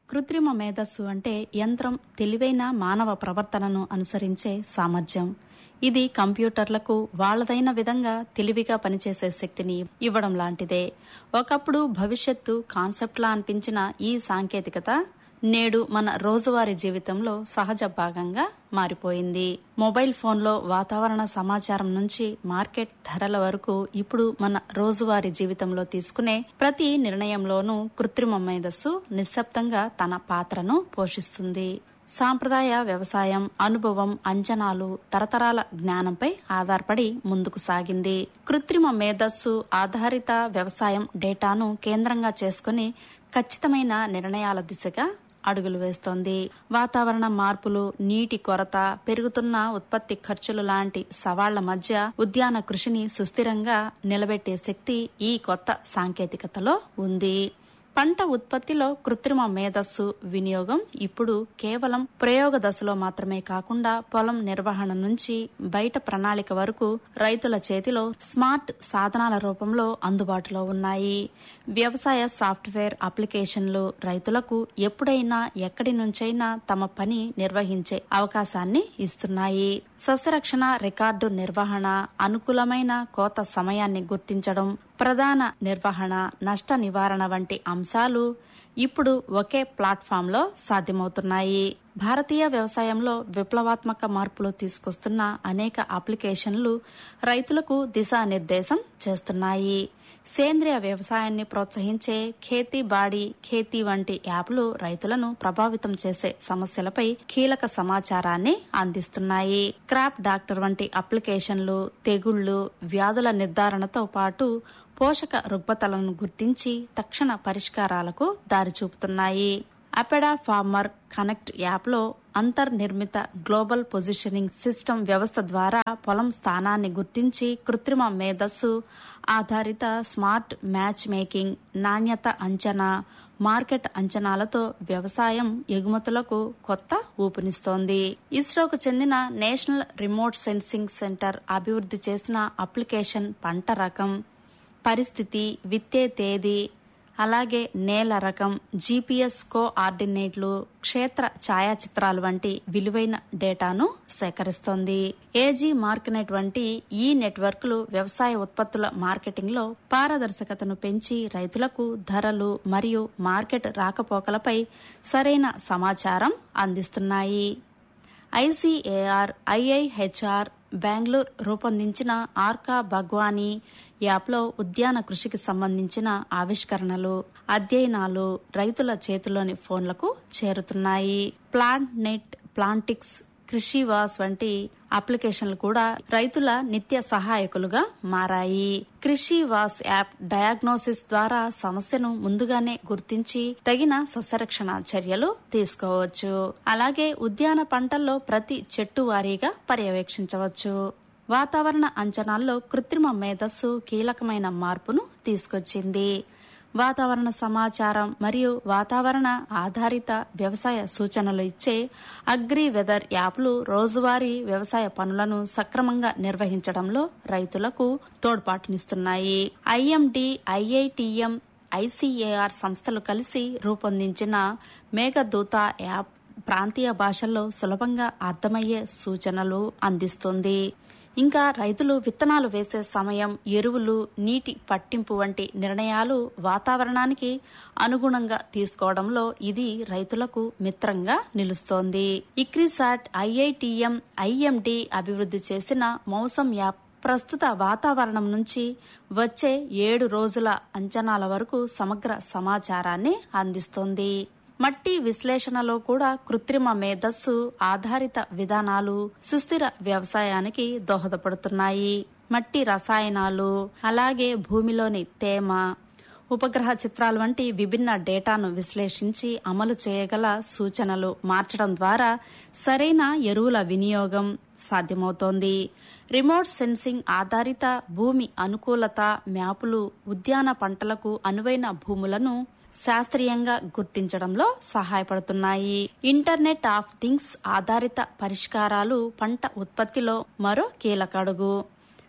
కృత్రిమ మేధస్సు అంటే యంత్రం తెలివైన మానవ ప్రవర్తనను అనుసరించే సామర్థ్యం ఇది కంప్యూటర్లకు వాళ్ళదైన విధంగా తెలివిగా పనిచేసే శక్తిని ఇవ్వడం లాంటిదే ఒకప్పుడు భవిష్యత్తు కాన్సెప్ట్లా అనిపించిన ఈ సాంకేతికత నేడు మన రోజువారీ జీవితంలో సహజ భాగంగా మారిపోయింది మొబైల్ ఫోన్లో వాతావరణ సమాచారం నుంచి మార్కెట్ ధరల వరకు ఇప్పుడు మన రోజువారీ జీవితంలో తీసుకునే ప్రతి నిర్ణయంలోనూ కృత్రిమ మేధస్సు నిశ్శబ్దంగా తన పాత్రను పోషిస్తుంది సాంప్రదాయ వ్యవసాయం అనుభవం అంచనాలు తరతరాల జ్ఞానంపై ఆధారపడి ముందుకు సాగింది కృత్రిమ మేధస్సు ఆధారిత వ్యవసాయం డేటాను కేంద్రంగా చేసుకుని ఖచ్చితమైన నిర్ణయాల దిశగా అడుగులు వేస్తోంది వాతావరణ మార్పులు నీటి కొరత పెరుగుతున్న ఉత్పత్తి ఖర్చులు లాంటి సవాళ్ల మధ్య ఉద్యాన కృషిని సుస్థిరంగా నిలబెట్టే శక్తి ఈ కొత్త సాంకేతికతలో ఉంది పంట ఉత్పత్తిలో కృత్రిమ మేధస్సు వినియోగం ఇప్పుడు కేవలం ప్రయోగ దశలో మాత్రమే కాకుండా పొలం నిర్వహణ నుంచి బయట ప్రణాళిక వరకు రైతుల చేతిలో స్మార్ట్ సాధనాల రూపంలో అందుబాటులో ఉన్నాయి వ్యవసాయ సాఫ్ట్వేర్ అప్లికేషన్లు రైతులకు ఎప్పుడైనా ఎక్కడి నుంచైనా తమ పని నిర్వహించే అవకాశాన్ని ఇస్తున్నాయి సస్యరక్షణ రికార్డు నిర్వహణ అనుకూలమైన కోత సమయాన్ని గుర్తించడం ప్రధాన నిర్వహణ నష్ట నివారణ వంటి అంశాలు ఇప్పుడు ఒకే ప్లాట్ఫామ్లో సాధ్యమవుతున్నాయి భారతీయ వ్యవసాయంలో విప్లవాత్మక మార్పులు తీసుకొస్తున్న అనేక అప్లికేషన్లు రైతులకు దిశానిర్దేశం చేస్తున్నాయి సేంద్రియ వ్యవసాయాన్ని ప్రోత్సహించే ఖేతీ బాడీ ఖేతీ వంటి యాప్లు రైతులను ప్రభావితం చేసే సమస్యలపై కీలక సమాచారాన్ని అందిస్తున్నాయి క్రాప్ డాక్టర్ వంటి అప్లికేషన్లు తెగుళ్లు వ్యాధుల నిర్ధారణతో పాటు పోషక రుగ్మతలను గుర్తించి తక్షణ పరిష్కారాలకు దారి చూపుతున్నాయి అపెడా ఫార్మర్ కనెక్ట్ యాప్లో అంతర్నిర్మిత గ్లోబల్ పొజిషనింగ్ సిస్టమ్ వ్యవస్థ ద్వారా పొలం స్థానాన్ని గుర్తించి కృత్రిమ మేధస్సు ఆధారిత స్మార్ట్ మ్యాచ్ మేకింగ్ నాణ్యత అంచనా మార్కెట్ అంచనాలతో వ్యవసాయం ఎగుమతులకు కొత్త ఊపునిస్తోంది ఇస్రోకు చెందిన నేషనల్ రిమోట్ సెన్సింగ్ సెంటర్ అభివృద్ధి చేసిన అప్లికేషన్ పంట రకం పరిస్థితి విత్తే తేదీ అలాగే నేల రకం జీపీఎస్ కోఆర్డినేట్లు క్షేత్ర ఛాయాచిత్రాలు వంటి విలువైన డేటాను సేకరిస్తోంది ఏజీ మార్కెట్ వంటి ఈ నెట్వర్క్లు వ్యవసాయ ఉత్పత్తుల మార్కెటింగ్లో పారదర్శకతను పెంచి రైతులకు ధరలు మరియు మార్కెట్ రాకపోకలపై సరైన సమాచారం అందిస్తున్నాయి ఐసీఏఆర్ ఐఐహెచ్ఆర్ బెంగళూరు రూపొందించిన ఆర్కా భగ్వానీ యాప్లో ఉద్యాన కృషికి సంబంధించిన ఆవిష్కరణలు అధ్యయనాలు రైతుల చేతిలోని ఫోన్లకు చేరుతున్నాయి ప్లాంట్ నెట్ ప్లాంటిక్స్ కృషివాస్ వంటి అప్లికేషన్లు కూడా రైతుల నిత్య సహాయకులుగా మారాయి కృషి వాస్ యాప్ డయాగ్నోసిస్ ద్వారా సమస్యను ముందుగానే గుర్తించి తగిన సస్యరక్షణ చర్యలు తీసుకోవచ్చు అలాగే ఉద్యాన పంటల్లో ప్రతి చెట్టు వారీగా పర్యవేక్షించవచ్చు వాతావరణ అంచనాల్లో కృత్రిమ మేధస్సు కీలకమైన మార్పును తీసుకొచ్చింది వాతావరణ సమాచారం మరియు వాతావరణ ఆధారిత వ్యవసాయ సూచనలు ఇచ్చే అగ్రి వెదర్ యాప్లు రోజువారీ వ్యవసాయ పనులను సక్రమంగా నిర్వహించడంలో రైతులకు తోడ్పాటునిస్తున్నాయి ఐఎండి ఐఐటిఎం ఐసీఏఆర్ సంస్థలు కలిసి రూపొందించిన మేఘదూత యాప్ ప్రాంతీయ భాషల్లో సులభంగా అర్థమయ్యే సూచనలు అందిస్తుంది ఇంకా రైతులు విత్తనాలు వేసే సమయం ఎరువులు నీటి పట్టింపు వంటి నిర్ణయాలు వాతావరణానికి అనుగుణంగా తీసుకోవడంలో ఇది రైతులకు మిత్రంగా నిలుస్తోంది ఇక్రిసాట్ ఐఐటిఎం ఐఎండి అభివృద్ధి చేసిన మౌసం యాప్ ప్రస్తుత వాతావరణం నుంచి వచ్చే ఏడు రోజుల అంచనాల వరకు సమగ్ర సమాచారాన్ని అందిస్తోంది మట్టి విశ్లేషణలో కూడా కృత్రిమ మేధస్సు ఆధారిత విధానాలు సుస్థిర వ్యవసాయానికి దోహదపడుతున్నాయి మట్టి రసాయనాలు అలాగే భూమిలోని తేమ ఉపగ్రహ చిత్రాలు వంటి విభిన్న డేటాను విశ్లేషించి అమలు చేయగల సూచనలు మార్చడం ద్వారా సరైన ఎరువుల వినియోగం సాధ్యమవుతోంది రిమోట్ సెన్సింగ్ ఆధారిత భూమి అనుకూలత మ్యాపులు ఉద్యాన పంటలకు అనువైన భూములను శాస్త్రీయంగా గుర్తించడంలో సహాయపడుతున్నాయి ఇంటర్నెట్ ఆఫ్ థింగ్స్ ఆధారిత పరిష్కారాలు పంట ఉత్పత్తిలో మరో కీలక అడుగు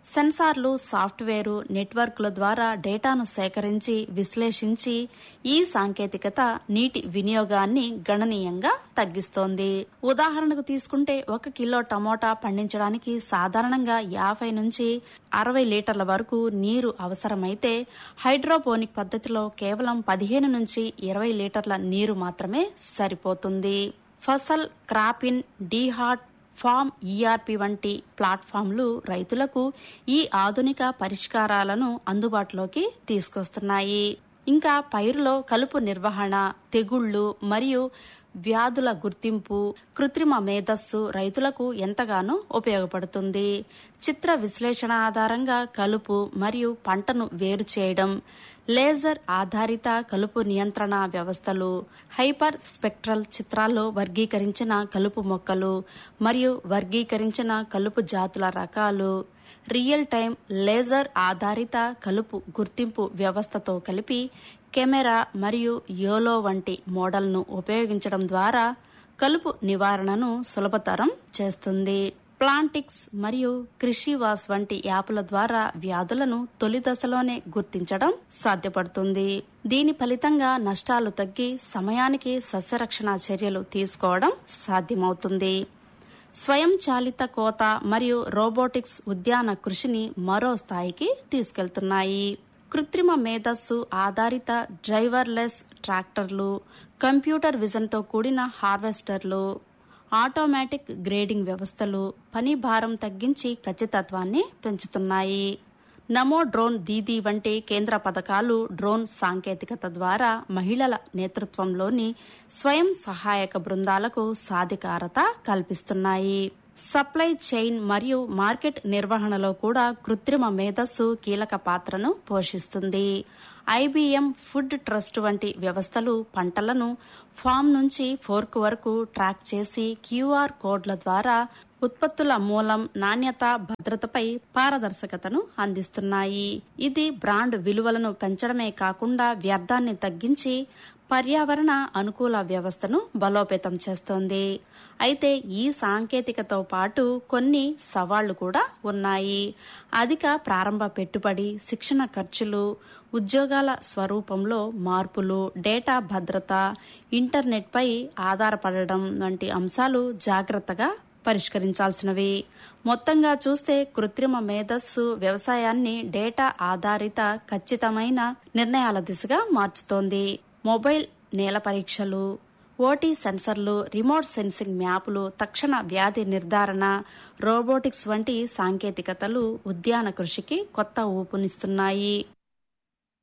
సెన్సార్లు సాఫ్ట్వేరు నెట్వర్క్ల ద్వారా డేటాను సేకరించి విశ్లేషించి ఈ సాంకేతికత నీటి వినియోగాన్ని గణనీయంగా తగ్గిస్తోంది ఉదాహరణకు తీసుకుంటే ఒక కిలో టమోటా పండించడానికి సాధారణంగా యాభై నుంచి అరవై లీటర్ల వరకు నీరు అవసరమైతే హైడ్రోపోనిక్ పద్ధతిలో కేవలం పదిహేను నుంచి ఇరవై లీటర్ల నీరు మాత్రమే సరిపోతుంది Fasal Cropin DeHaat farm ERP వంటి ప్లాట్ఫామ్లు రైతులకు ఈ ఆధునిక పరిష్కారాలను అందుబాటులోకి తీసుకొస్తున్నాయి ఇంకా పైరులో కలుపు నిర్వహణ తెగుళ్లు మరియు వ్యాధుల గుర్తింపు కృత్రిమ మేధస్సు రైతులకు ఎంతగానో ఉపయోగపడుతుంది చిత్ర విశ్లేషణ ఆధారంగా కలుపు మరియు పంటను వేరు చేయడం లేజర్ ఆధారిత కలుపు నియంత్రణ వ్యవస్థలు హైపర్ స్పెక్ట్రల్ చిత్రాల్లో వర్గీకరించిన కలుపు మొక్కలు మరియు వర్గీకరించిన కలుపు జాతుల రకాలు రియల్ టైం లేజర్ ఆధారిత కలుపు గుర్తింపు వ్యవస్థతో కలిపి కెమెరా మరియు యోలో వంటి మోడల్ను ఉపయోగించడం ద్వారా కలుపు నివారణను సులభతరం చేస్తుంది ప్లాంటిక్స్ మరియు కృషివాస్ వంటి యాప్ల ద్వారా వ్యాధులను తొలి దశలోనే గుర్తించడం సాధ్యపడుతుంది దీని ఫలితంగా నష్టాలు తగ్గి సమయానికి సస్యరక్షణ చర్యలు తీసుకోవడం సాధ్యమవుతుంది స్వయం చాలిత కోత మరియు రోబోటిక్స్ ఉద్యాన కృషిని మరో స్థాయికి తీసుకెళ్తున్నాయి కృత్రిమ మేధస్సు ఆధారిత డ్రైవర్లెస్ ట్రాక్టర్లు కంప్యూటర్ విజన్తో కూడిన హార్వెస్టర్లు ఆటోమేటిక్ గ్రేడింగ్ వ్యవస్థలు పని భారం తగ్గించి ఖచ్చితత్వాన్ని పెంచుతున్నాయి నమో డ్రోన్ దీదీ వంటి కేంద్ర పథకాలు డ్రోన్ సాంకేతికత ద్వారా మహిళల నేతృత్వంలోని స్వయం సహాయక బృందాలకు సాధికారత కల్పిస్తున్నాయి సప్లై చైన్ మరియు మార్కెట్ నిర్వహణలో కూడా కృత్రిమ మేధస్సు కీలక పాత్రను పోషిస్తుంది ఐబీఎం ఫుడ్ ట్రస్ట్ వంటి వ్యవస్థలు పంటలను ఫామ్ నుంచి ఫోర్క్ వరకు ట్రాక్ చేసి క్యూఆర్ కోడ్ల ద్వారా ఉత్పత్తుల మూలం నాణ్యత భద్రతపై పారదర్శకతను అందిస్తున్నాయి ఇది బ్రాండ్ విలువలను పెంచడమే కాకుండా వ్యర్థాన్ని తగ్గించి పర్యావరణ అనుకూల వ్యవస్థను బలోపేతం చేస్తోంది అయితే ఈ సాంకేతికతో పాటు కొన్ని సవాళ్లు కూడా ఉన్నాయి అధిక ప్రారంభ పెట్టుబడి శిక్షణ ఖర్చులు ఉద్యోగాల స్వరూపంలో మార్పులు డేటా భద్రత ఇంటర్నెట్పై ఆధారపడడం వంటి అంశాలు జాగ్రత్తగా పరిష్కరించాల్సినవి మొత్తంగా చూస్తే కృత్రిమ మేధస్సు వ్యవసాయాన్ని డేటా ఆధారిత ఖచ్చితమైన నిర్ణయాల దిశగా మార్చుతోంది మొబైల్ నేల పరీక్షలు ఓటీ సెన్సర్లు రిమోట్ సెన్సింగ్ మ్యాపులు తక్షణ వ్యాధి నిర్ధారణ రోబోటిక్స్ వంటి సాంకేతికతలు ఉద్యాన కృషికి కొత్త ఊపునిస్తున్నాయి